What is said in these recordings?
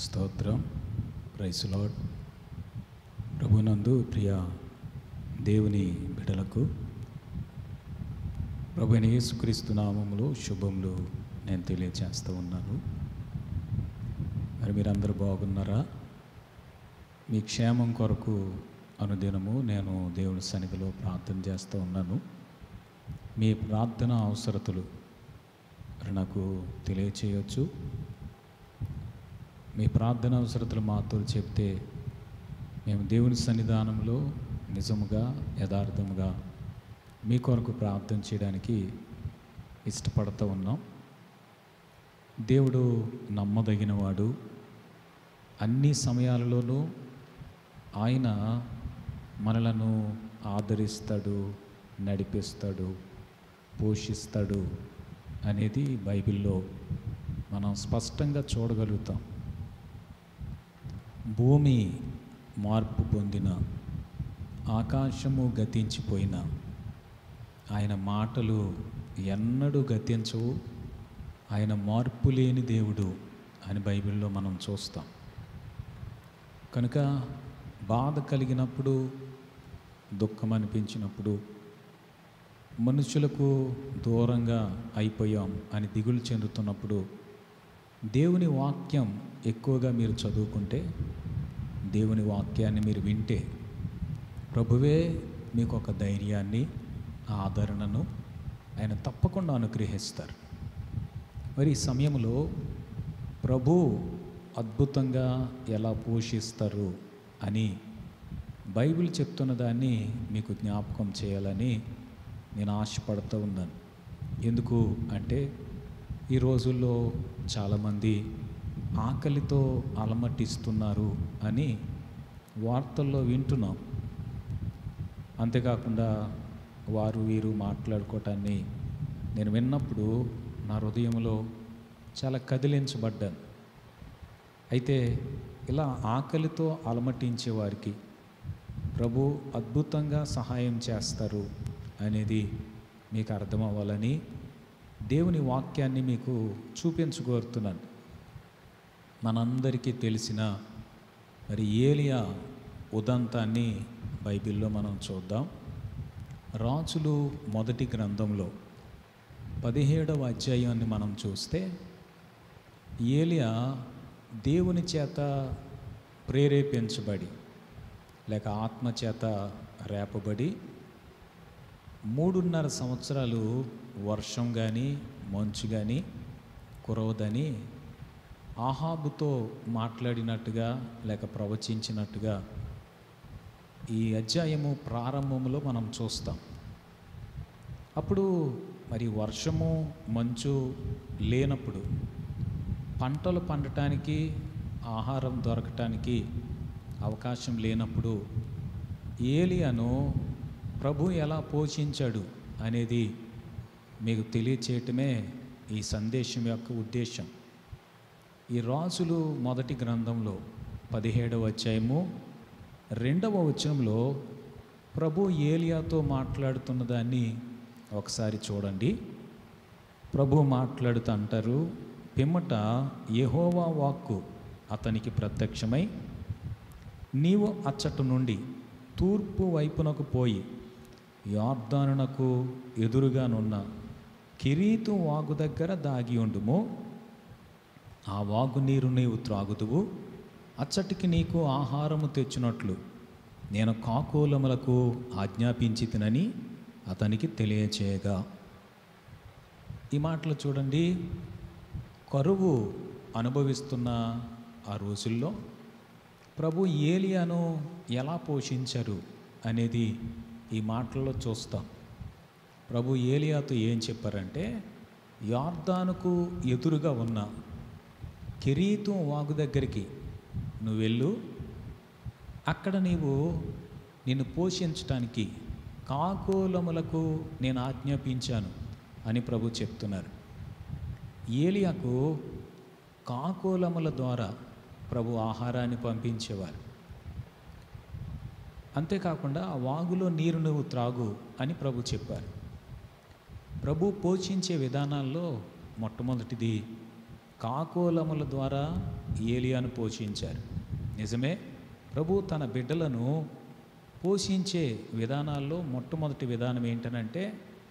స్తోత్రం price lord ప్రభునందు ప్రియ దేవుని బిడలకు ప్రభు అయిన యేసుక్రీస్తు నామములో శుభములు నేను తెలియచేస్తూ ఉన్నాను మరి మీరందరూ బాగున్నారా మీ క్షేమం కొరకు అనుదినము నేను దేవుని సన్నిధిలో ప్రార్థన చేస్తూ ఉన్నాను మీ ప్రార్థన అవసరతలు మరి నాకు తెలియచేయచ్చు మీ ప్రార్థన అవసరతలు మాతో చెప్తే మేము దేవుని సన్నిధానంలో నిజముగా యథార్థముగా మీ కొరకు ప్రార్థన చేయడానికి ఇష్టపడుతూ ఉన్నాం దేవుడు నమ్మదగినవాడు అన్ని సమయాలలోనూ ఆయన మనలను ఆదరిస్తాడు నడిపిస్తాడు పోషిస్తాడు అనేది బైబిల్లో మనం స్పష్టంగా చూడగలుగుతాం భూమి మార్పు పొందిన ఆకాశము గతించిపోయిన ఆయన మాటలు ఎన్నడూ గతించవు ఆయన మార్పు లేని దేవుడు అని బైబిల్లో మనం చూస్తాం కనుక బాధ కలిగినప్పుడు దుఃఖం అనిపించినప్పుడు మనుషులకు దూరంగా అయిపోయాం అని దిగులు చెందుతున్నప్పుడు దేవుని వాక్యం ఎక్కువగా మీరు చదువుకుంటే దేవుని వాక్యాన్ని మీరు వింటే ప్రభువే మీకు ఒక ధైర్యాన్ని ఆదరణను ఆయన తప్పకుండా అనుగ్రహిస్తారు మరి ఈ సమయంలో ప్రభు అద్భుతంగా ఎలా పోషిస్తారు అని బైబిల్ చెప్తున్న దాన్ని మీకు జ్ఞాపకం చేయాలని నేను ఆశపడుతూ ఉన్నాను ఎందుకు అంటే ఈ రోజుల్లో చాలామంది ఆకలితో అలమటిస్తున్నారు అని వార్తల్లో వింటున్నాం అంతేకాకుండా వారు వీరు మాట్లాడుకోవటాన్ని నేను విన్నప్పుడు నా హృదయంలో చాలా కదిలించబడ్డాను అయితే ఇలా ఆకలితో అలమటించే వారికి ప్రభు అద్భుతంగా సహాయం చేస్తారు అనేది మీకు అర్థం అవ్వాలని దేవుని వాక్యాన్ని మీకు చూపించగోరుతున్నాను మనందరికీ తెలిసిన మరి ఏలియా ఉదంతాన్ని బైబిల్లో మనం చూద్దాం రాజులు మొదటి గ్రంథంలో పదిహేడవ అధ్యాయాన్ని మనం చూస్తే ఏలియా దేవుని చేత ప్రేరేపించబడి లేక ఆత్మ చేత రేపబడి మూడున్నర సంవత్సరాలు వర్షం కానీ మంచు కానీ కురవదని ఆహాబుతో మాట్లాడినట్టుగా లేక ప్రవచించినట్టుగా ఈ అధ్యాయము ప్రారంభంలో మనం చూస్తాం అప్పుడు మరి వర్షము మంచు లేనప్పుడు పంటలు పండటానికి ఆహారం దొరకటానికి అవకాశం లేనప్పుడు ఏలియాను ప్రభు ఎలా పోషించాడు అనేది మీకు తెలియచేయటమే ఈ సందేశం యొక్క ఉద్దేశం ఈ రాజులు మొదటి గ్రంథంలో పదిహేడవ అధ్యాయము రెండవ వచనంలో ప్రభు ఏలియాతో మాట్లాడుతున్న దాన్ని ఒకసారి చూడండి ప్రభు మాట్లాడుతూ అంటారు పిమ్మట యెహోవా వాక్కు అతనికి ప్రత్యక్షమై నీవు అచ్చట నుండి తూర్పు వైపునకు పోయి యార్దానునకు ఎదురుగానున్న కిరీతు వాగు దగ్గర దాగి ఉండుము ఆ వాగు నీరు నీవు త్రాగుదువు అచ్చటికి నీకు ఆహారము తెచ్చినట్లు నేను కాకోలములకు ఆజ్ఞాపించి తినని అతనికి తెలియచేయగా ఈ మాటలు చూడండి కరువు అనుభవిస్తున్న ఆ రోజుల్లో ప్రభు ఏలియాను ఎలా పోషించారు అనేది ఈ మాటల్లో చూస్తాం ప్రభు ఏలియాతో ఏం చెప్పారంటే యార్దానుకు ఎదురుగా ఉన్న కిరీతం వాగు దగ్గరికి నువ్వు వెళ్ళు అక్కడ నీవు నిన్ను పోషించటానికి కాకోలములకు నేను ఆజ్ఞాపించాను అని ప్రభు చెప్తున్నారు ఏలియాకు కాకోలముల ద్వారా ప్రభు ఆహారాన్ని పంపించేవారు అంతేకాకుండా ఆ వాగులో నీరు నువ్వు త్రాగు అని ప్రభు చెప్పారు ప్రభు పోషించే విధానాల్లో మొట్టమొదటిది కాకోలముల ద్వారా ఏలియాను పోషించారు నిజమే ప్రభు తన బిడ్డలను పోషించే విధానాల్లో మొట్టమొదటి విధానం ఏంటనంటే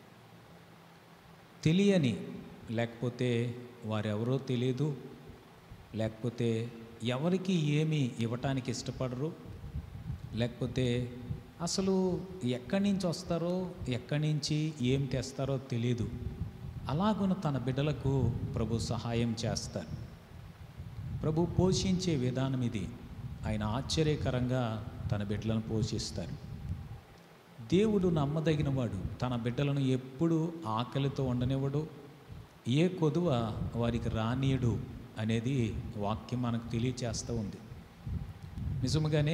తెలియని లేకపోతే వారెవరో తెలియదు లేకపోతే ఎవరికి ఏమి ఇవ్వటానికి ఇష్టపడరు లేకపోతే అసలు ఎక్కడి నుంచి వస్తారో ఎక్కడి నుంచి ఏం తెస్తారో తెలియదు అలాగున తన బిడ్డలకు ప్రభు సహాయం చేస్తారు ప్రభు పోషించే విధానం ఇది ఆయన ఆశ్చర్యకరంగా తన బిడ్డలను పోషిస్తారు దేవుడు నమ్మదగినవాడు తన బిడ్డలను ఎప్పుడు ఆకలితో ఉండనివ్వడు ఏ కొదువ వారికి రానీయడు అనేది వాక్యం మనకు తెలియచేస్తూ ఉంది నిజముగానే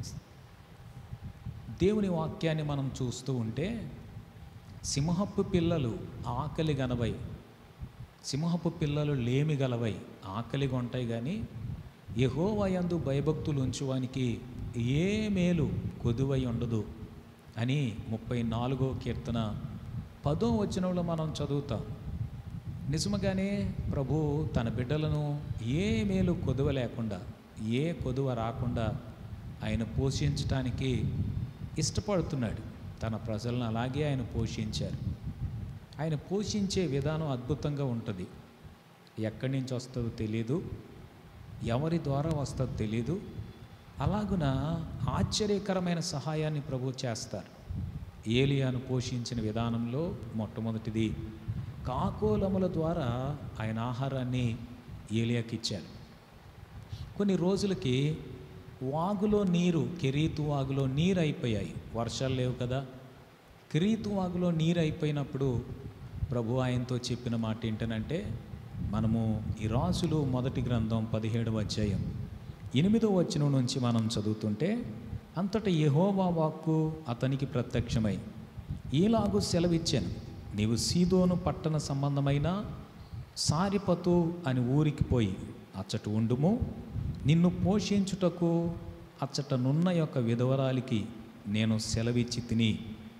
దేవుని వాక్యాన్ని మనం చూస్తూ ఉంటే సింహపు పిల్లలు ఆకలి గనవై సింహపు పిల్లలు లేమి గలవై ఆకలిగా ఉంటాయి కానీ యహోవయందు భయభక్తులు ఉంచువానికి ఏ మేలు కొదువై ఉండదు అని ముప్పై నాలుగో కీర్తన పదో వచనంలో మనం చదువుతాం నిజముగానే ప్రభు తన బిడ్డలను ఏ మేలు కొదువ లేకుండా ఏ కొదువ రాకుండా ఆయన పోషించటానికి ఇష్టపడుతున్నాడు తన ప్రజలను అలాగే ఆయన పోషించారు ఆయన పోషించే విధానం అద్భుతంగా ఉంటుంది ఎక్కడి నుంచి వస్తుందో తెలియదు ఎవరి ద్వారా వస్తుందో తెలియదు అలాగున ఆశ్చర్యకరమైన సహాయాన్ని ప్రభు చేస్తారు ఏలియాను పోషించిన విధానంలో మొట్టమొదటిది కాకోలముల ద్వారా ఆయన ఆహారాన్ని ఏలియాకి ఇచ్చారు కొన్ని రోజులకి వాగులో నీరు కెరీతు వాగులో నీరు అయిపోయాయి వర్షాలు లేవు కదా కిరీతు వాగులో నీరు అయిపోయినప్పుడు ప్రభు ఆయనతో చెప్పిన మాట ఏంటనంటే మనము ఈ రాజులు మొదటి గ్రంథం పదిహేడవ అధ్యాయం ఎనిమిదవ వచనం నుంచి మనం చదువుతుంటే అంతటా యెహోవా వాక్కు అతనికి ప్రత్యక్షమై ఈలాగు సెలవిచ్చాను నీవు సీదోను పట్టణ సంబంధమైన సారిపతు అని ఊరికి పోయి అచ్చట ఉండుము నిన్ను పోషించుటకు అచ్చటనున్న యొక్క విధవరాలికి నేను సెలవిచ్చి తిని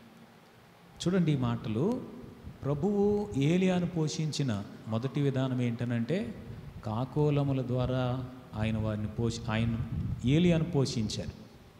చూడండి ఈ మాటలు ప్రభువు ఏలియాను పోషించిన మొదటి విధానం ఏంటనంటే కాకోలముల ద్వారా ఆయన వారిని పోషి ఆయన ఏలియాను పోషించారు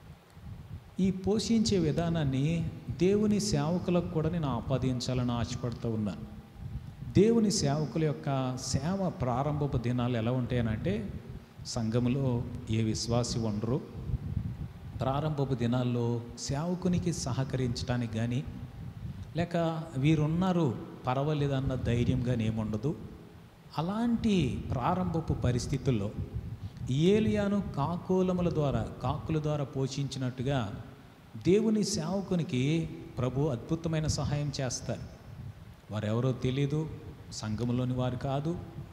ఈ పోషించే విధానాన్ని దేవుని సేవకులకు కూడా నేను ఆపాదించాలని ఆశపడుతూ ఉన్నాను దేవుని సేవకుల యొక్క సేవ ప్రారంభపు దినాలు ఎలా ఉంటాయనంటే సంఘములో ఏ విశ్వాసి ఉండరు ప్రారంభపు దినాల్లో సేవకునికి సహకరించడానికి కానీ లేక వీరున్నారు పర్వాలేదన్న ధైర్యం కానీ ఏముండదు అలాంటి ప్రారంభపు పరిస్థితుల్లో ఏలియాను కాకోలముల ద్వారా కాకుల ద్వారా పోషించినట్టుగా దేవుని సేవకునికి ప్రభు అద్భుతమైన సహాయం చేస్తారు వారెవరో తెలియదు సంఘంలోని వారు కాదు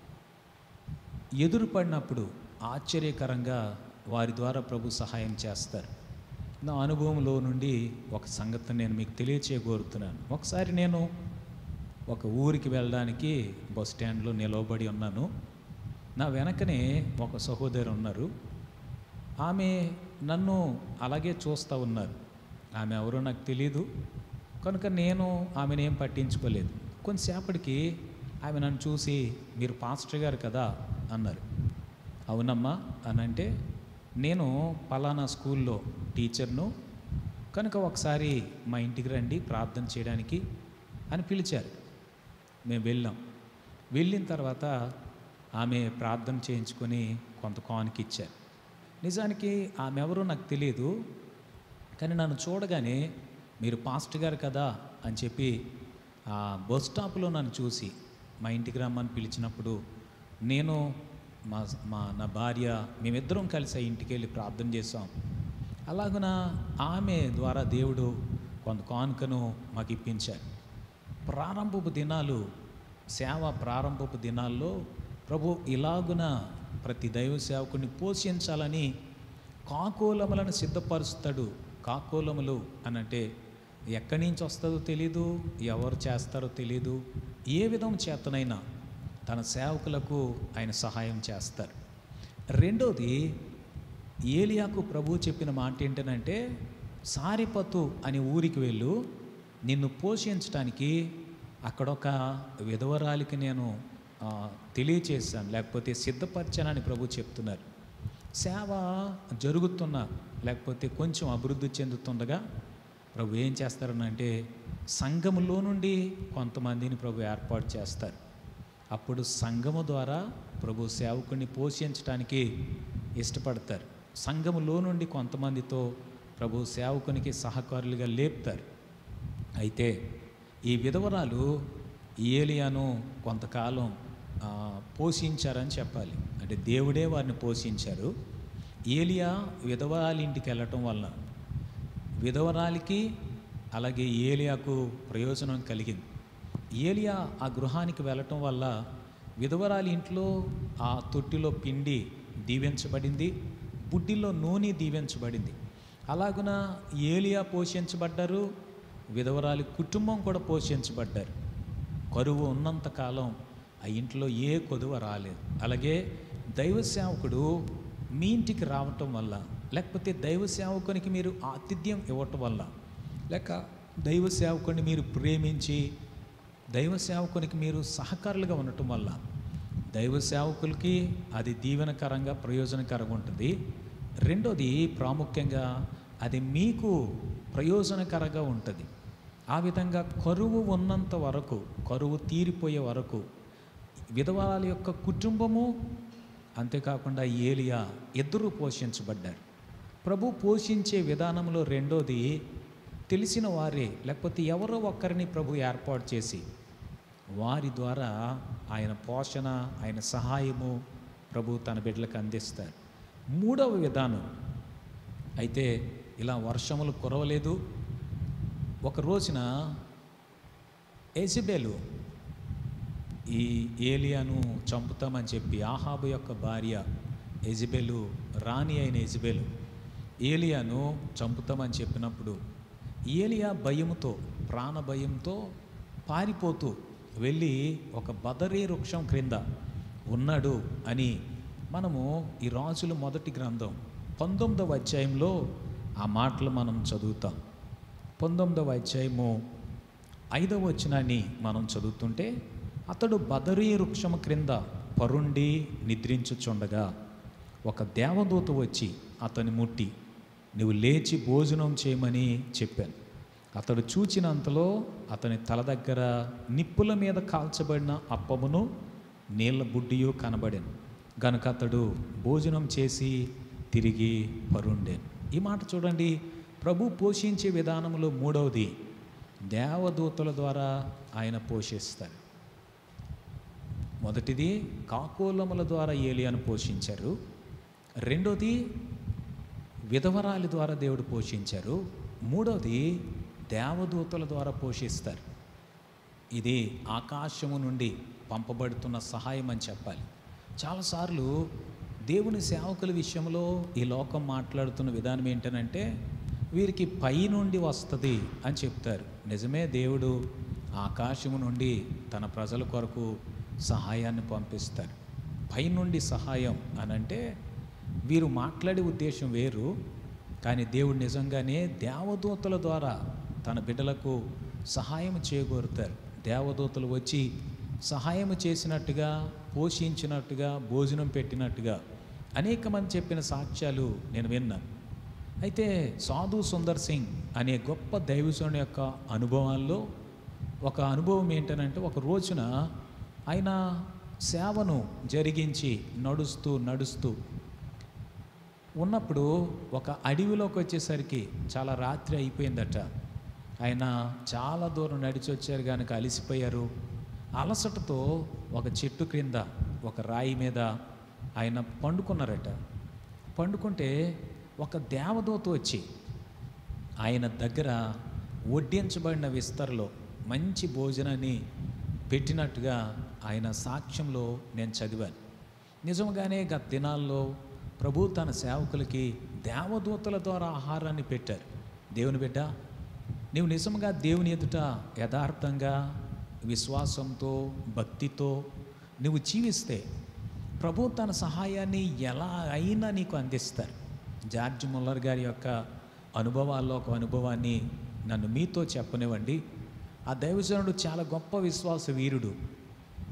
ఎదురుపడినప్పుడు ఆశ్చర్యకరంగా వారి ద్వారా ప్రభు సహాయం చేస్తారు నా అనుభవంలో నుండి ఒక సంగతిని నేను మీకు తెలియచేయగోరుతున్నాను ఒకసారి నేను ఒక ఊరికి వెళ్ళడానికి బస్ స్టాండ్లో నిలవబడి ఉన్నాను నా వెనకనే ఒక సహోదరు ఉన్నారు ఆమె నన్ను అలాగే చూస్తూ ఉన్నారు ఆమె ఎవరో నాకు తెలియదు కనుక నేను ఆమెను ఏం పట్టించుకోలేదు కొంతసేపటికి ఆమె నన్ను చూసి మీరు పాస్టర్ గారు కదా అన్నారు అవునమ్మా అని అంటే నేను పలానా స్కూల్లో టీచర్ను కనుక ఒకసారి మా ఇంటికి రండి ప్రార్థన చేయడానికి అని పిలిచారు మేము వెళ్ళాం వెళ్ళిన తర్వాత ఆమె ప్రార్థన చేయించుకొని కొంత కానుక ఇచ్చారు నిజానికి ఆమె ఎవరో నాకు తెలియదు కానీ నన్ను చూడగానే మీరు పాస్టర్ గారు కదా అని చెప్పి ఆ బస్ స్టాప్లో నన్ను చూసి మా ఇంటికి రమ్మని పిలిచినప్పుడు నేను మా మా నా భార్య మేమిద్దరం కలిసి ఆ ఇంటికి వెళ్ళి ప్రార్థన చేసాం అలాగున ఆమె ద్వారా దేవుడు కొంత కానుకను మాకు ఇప్పించారు ప్రారంభపు దినాలు సేవ ప్రారంభపు దినాల్లో ప్రభు ఇలాగున ప్రతి దైవ సేవకుని పోషించాలని కాకోలములను సిద్ధపరుస్తాడు కాకోలములు అని అంటే ఎక్కడి నుంచి వస్తుందో తెలీదు ఎవరు చేస్తారో తెలీదు ఏ విధం చేతనైనా తన సేవకులకు ఆయన సహాయం చేస్తారు రెండోది ఏలియాకు ప్రభు చెప్పిన మాట ఏంటనంటే సారిపతు అనే ఊరికి వెళ్ళు నిన్ను పోషించడానికి అక్కడొక విధవరాలికి నేను ఆ, తెలియచేశాను లేకపోతే సిద్ధపరచానని ప్రభు చెప్తున్నారు సేవ జరుగుతున్న లేకపోతే కొంచెం అభివృద్ధి చెందుతుండగా ప్రభు ఏం చేస్తారనంటే సంఘములో నుండి కొంతమందిని ప్రభు ఏర్పాటు చేస్తారు అప్పుడు సంఘము ద్వారా ప్రభు సేవకుడిని పోషించడానికి ఇష్టపడతారు సంఘములో నుండి కొంతమందితో ప్రభు సేవకునికి సహకారులుగా లేపుతారు అయితే ఈ విధవరాలు ఈ ఏలియాను కొంతకాలం ఆ, పోషించారని చెప్పాలి అంటే దేవుడే వారిని పోషించారు ఏలియా విధవరాలి ఇంటికి వెళ్ళటం వలన విధవరాలికి అలాగే ఏలియాకు ప్రయోజనం కలిగింది ఏలియా ఆ గృహానికి వెళ్ళటం వల్ల విధవరాలి ఇంట్లో ఆ తొట్టిలో పిండి దీవించబడింది బుడ్డిలో నూనె దీవించబడింది అలాగున ఏలియా పోషించబడ్డారు విధవరాలి కుటుంబం కూడా పోషించబడ్డారు కరువు ఉన్నంతకాలం ఆ ఇంట్లో ఏ కొదువ రాలేదు అలాగే దైవ సేవకుడు మీ ఇంటికి రావటం వల్ల లేకపోతే దైవ సేవకునికి మీరు ఆతిథ్యం ఇవ్వటం వల్ల లేక దైవ సేవకుని మీరు ప్రేమించి దైవ సేవకునికి మీరు సహకారులుగా ఉండటం వల్ల దైవ సేవకులకి అది దీవెనకరంగా ప్రయోజనకరంగా ఉంటుంది రెండోది ప్రాముఖ్యంగా అది మీకు ప్రయోజనకరంగా ఉంటుంది ఆ విధంగా కరువు ఉన్నంత వరకు కరువు తీరిపోయే వరకు విధవరాల యొక్క కుటుంబము అంతేకాకుండా ఏలియా ఇద్దరు పోషించబడ్డారు ప్రభు పోషించే విధానంలో రెండోది తెలిసిన వారే లేకపోతే ఎవరో ఒక్కరిని ప్రభు ఏర్పాటు చేసి వారి ద్వారా ఆయన పోషణ ఆయన సహాయము ప్రభు తన బిడ్డలకు అందిస్తారు మూడవ విధానం అయితే ఇలా వర్షములు కురవలేదు ఒక రోజున ఎజబెలు ఈ ఏలియాను చంపుతామని చెప్పి ఆహాబు యొక్క భార్య ఎజబెలు రాణి అయిన ఎజబెలు ఏలియాను చంపుతామని చెప్పినప్పుడు ఏలియా భయముతో ప్రాణ భయంతో పారిపోతూ వెళ్ళి ఒక బదరీ వృక్షం క్రింద ఉన్నాడు అని మనము ఈ రాజుల మొదటి గ్రంథం పంతొమ్మిదవ అధ్యాయంలో ఆ మాటలు మనం చదువుతాం పంతొమ్మిదవ అధ్యాయము ఐదవ వచనాన్ని మనం చదువుతుంటే అతడు బదరీ వృక్షము క్రింద పరుండి నిద్రించుచుండగా ఒక దేవదూత వచ్చి అతని ముట్టి నువ్వు లేచి భోజనం చేయమని చెప్పాను అతడు చూచినంతలో అతని తల దగ్గర నిప్పుల మీద కాల్చబడిన అప్పమును నీళ్ళ బుడ్డియు కనబడాను గనుక అతడు భోజనం చేసి తిరిగి పరుండేను ఈ మాట చూడండి ప్రభు పోషించే విధానంలో మూడవది దేవదూతల ద్వారా ఆయన పోషిస్తారు మొదటిది కాకోలముల ద్వారా ఏలియాను పోషించారు రెండోది విధవరాలి ద్వారా దేవుడు పోషించారు మూడోది దేవదూతల ద్వారా పోషిస్తారు ఇది ఆకాశము నుండి పంపబడుతున్న సహాయం అని చెప్పాలి చాలాసార్లు దేవుని సేవకుల విషయంలో ఈ లోకం మాట్లాడుతున్న విధానం ఏంటనంటే వీరికి పై నుండి వస్తుంది అని చెప్తారు నిజమే దేవుడు ఆకాశము నుండి తన ప్రజల కొరకు సహాయాన్ని పంపిస్తారు పై నుండి సహాయం అని అంటే వీరు మాట్లాడే ఉద్దేశం వేరు కానీ దేవుడు నిజంగానే దేవదూతల ద్వారా తన బిడ్డలకు సహాయం చేయగోరుతారు దేవదూతలు వచ్చి సహాయం చేసినట్టుగా పోషించినట్టుగా భోజనం పెట్టినట్టుగా అనేక మంది చెప్పిన సాక్ష్యాలు నేను విన్నాను అయితే సాధు సుందర్ సింగ్ అనే గొప్ప దైవజుని యొక్క అనుభవాల్లో ఒక అనుభవం ఏంటనంటే ఒక రోజున ఆయన సేవను జరిగించి నడుస్తూ నడుస్తూ ఉన్నప్పుడు ఒక అడవిలోకి వచ్చేసరికి చాలా రాత్రి అయిపోయిందట ఆయన చాలా దూరం నడిచి వచ్చారు కనుక అలసిపోయారు అలసటతో ఒక చెట్టు క్రింద ఒక రాయి మీద ఆయన పండుకున్నారట పండుకుంటే ఒక దేవదూత వచ్చి ఆయన దగ్గర వడ్డించబడిన విస్తరలో మంచి భోజనాన్ని పెట్టినట్టుగా ఆయన సాక్ష్యంలో నేను చదివాను నిజంగానే గత దినాల్లో ప్రభు తన సేవకులకి దేవదూతల ద్వారా ఆహారాన్ని పెట్టారు దేవుని బిడ్డ నీవు నిజంగా దేవుని ఎదుట యథార్థంగా విశ్వాసంతో భక్తితో నువ్వు జీవిస్తే ప్రభు తన సహాయాన్ని ఎలా అయినా నీకు అందిస్తారు జార్జ్ ముల్లర్ గారి యొక్క అనుభవాల్లో ఒక అనుభవాన్ని నన్ను మీతో చెప్పనివ్వండి ఆ దైవజనుడు చాలా గొప్ప విశ్వాస వీరుడు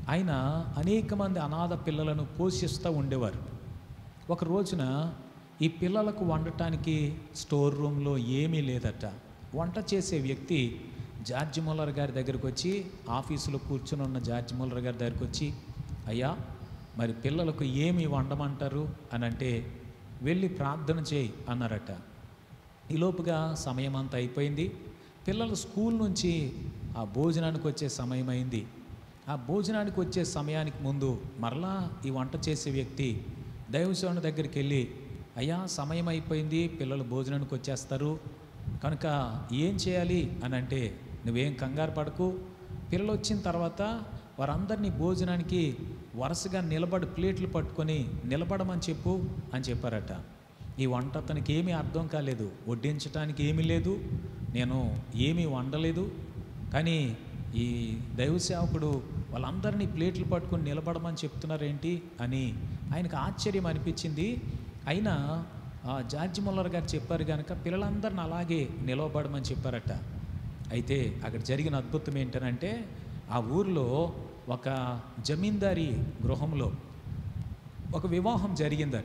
ఆయన అనేక మంది అనాథ పిల్లలను పోషిస్తూ ఉండేవారు ఒక రోజున ఈ పిల్లలకు వండటానికి స్టోర్ రూమ్లో ఏమీ లేదట వంట చేసే వ్యక్తి జార్జ్ ముల్లర్ గారి దగ్గరికి వచ్చి ఆఫీసులో కూర్చుని ఉన్న జార్జ్ ముల్లర్ గారి దగ్గరికి వచ్చి అయ్యా మరి పిల్లలకు ఏమి వండమంటారు అని అంటే వెళ్ళి ప్రార్థన చేయి అన్నారట ఈలోపుగా సమయం అంతా అయిపోయింది పిల్లలు స్కూల్ నుంచి ఆ భోజనానికి వచ్చే సమయం అయింది ఆ భోజనానికి వచ్చే సమయానికి ముందు మరలా ఈ వంట చేసే వ్యక్తి దైవసేవుని దగ్గరికి వెళ్ళి అయ్యా సమయం అయిపోయింది పిల్లలు భోజనానికి వచ్చేస్తారు కనుక ఏం చేయాలి అని అంటే నువ్వేం కంగారు పడకు పిల్లలు వచ్చిన తర్వాత వారందరినీ భోజనానికి వరుసగా నిలబడి ప్లేట్లు పట్టుకొని నిలబడమని చెప్పు అని చెప్పారట ఈ వంట అతనికి ఏమీ అర్థం కాలేదు వడ్డించడానికి ఏమీ లేదు నేను ఏమీ వండలేదు కానీ ఈ దైవ సేవకుడు వాళ్ళందరినీ ప్లేట్లు పట్టుకొని నిలబడమని చెప్తున్నారేంటి అని ఆయనకు ఆశ్చర్యం అనిపించింది అయినా ఆ జార్జి ముల్లర్ గారు చెప్పారు కనుక పిల్లలందరిని అలాగే నిలవబడమని చెప్పారట అయితే అక్కడ జరిగిన అద్భుతం ఏంటనంటే ఆ ఊర్లో ఒక జమీందారీ గృహంలో ఒక వివాహం జరిగిందట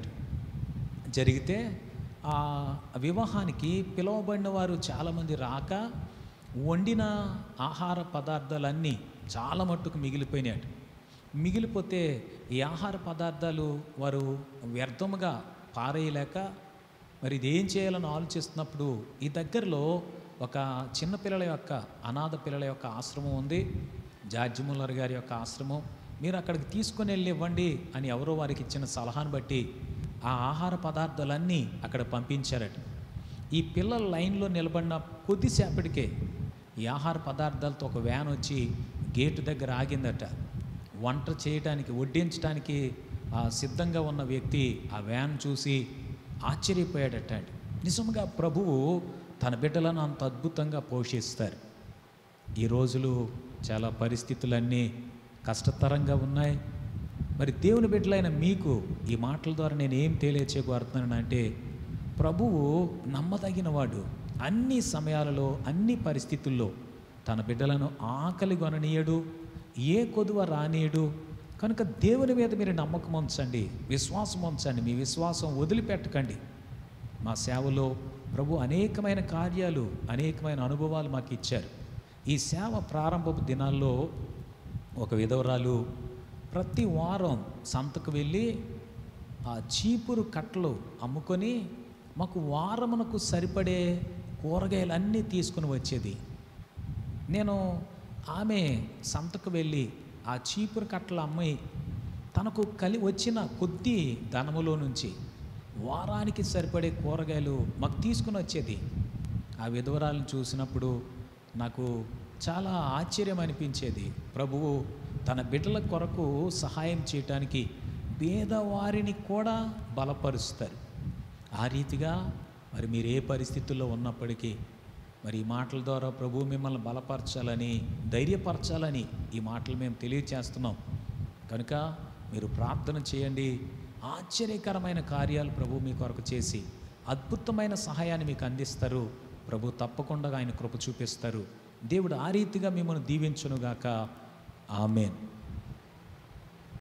జరిగితే ఆ వివాహానికి పిలువబడిన వారు చాలామంది రాక వండిన ఆహార పదార్థాలన్నీ చాలా మట్టుకు మిగిలిపోయినాయట మిగిలిపోతే ఈ ఆహార పదార్థాలు వారు వ్యర్థముగా పారేయలేక మరి ఇది ఏం చేయాలని ఆలోచిస్తున్నప్పుడు ఈ దగ్గరలో ఒక చిన్న పిల్లల యొక్క అనాథ పిల్లల యొక్క ఆశ్రమం ఉంది జార్జి ముల్లర్ గారి యొక్క ఆశ్రమం మీరు అక్కడికి తీసుకొని వెళ్ళి ఇవ్వండి అని ఎవరో వారికి ఇచ్చిన సలహాను బట్టి ఆ ఆహార పదార్థాలన్నీ అక్కడ పంపించారట ఈ పిల్లల లైన్లో నిలబడిన కొద్దిసేపటికే ఈ ఆహార పదార్థాలతో ఒక వ్యాన్ వచ్చి గేటు దగ్గర ఆగిందట వంట చేయడానికి వడ్డించడానికి ఆ సిద్ధంగా ఉన్న వ్యక్తి ఆ వ్యాన్ చూసి ఆశ్చర్యపోయాడట నిజంగా ప్రభువు తన బిడ్డలను అంత అద్భుతంగా పోషిస్తారు ఈ రోజులు చాలా పరిస్థితులన్నీ కష్టతరంగా ఉన్నాయి మరి దేవుని బిడ్డలైన మీకు ఈ మాటల ద్వారా నేను ఏం తెలియచేయగలుగుతున్నానంటే ప్రభువు నమ్మదగినవాడు అన్ని సమయాలలో అన్ని పరిస్థితుల్లో తన బిడ్డలను ఆకలి కొననీయడు ఏ కొదువ రానీయడు కనుక దేవుని మీద మీరు నమ్మకం ఉంచండి విశ్వాసం ఉంచండి మీ విశ్వాసం వదిలిపెట్టకండి మా సేవలో ప్రభు అనేకమైన కార్యాలు అనేకమైన అనుభవాలు మాకు ఇచ్చారు ఈ సేవ ప్రారంభపు దినాల్లో ఒక విధవరాలు ప్రతి వారం సంతకు వెళ్ళి ఆ చీపురు కట్టలు అమ్ముకొని మాకు వారమునకు సరిపడే కూరగాయలన్నీ తీసుకుని వచ్చేది నేను ఆమె సంతకు వెళ్ళి ఆ చీపురు కట్టల అమ్మాయి తనకు కలి వచ్చిన కొద్ది ధనములో నుంచి వారానికి సరిపడే కూరగాయలు మాకు తీసుకుని వచ్చేది ఆ విధవరాలను చూసినప్పుడు నాకు చాలా ఆశ్చర్యం అనిపించేది ప్రభువు తన బిడ్డల కొరకు సహాయం చేయటానికి పేదవారిని కూడా బలపరుస్తారు ఆ రీతిగా మరి మీరు ఏ పరిస్థితుల్లో ఉన్నప్పటికీ మరి ఈ మాటల ద్వారా ప్రభు మిమ్మల్ని బలపరచాలని ధైర్యపరచాలని ఈ మాటలు మేము తెలియచేస్తున్నాం కనుక మీరు ప్రార్థన చేయండి ఆశ్చర్యకరమైన కార్యాలు ప్రభు మీ కొరకు చేసి అద్భుతమైన సహాయాన్ని మీకు అందిస్తారు ప్రభు తప్పకుండా ఆయన కృప చూపిస్తారు దేవుడు ఆ రీతిగా మిమ్మల్ని దీవించునుగాక ఆమెన్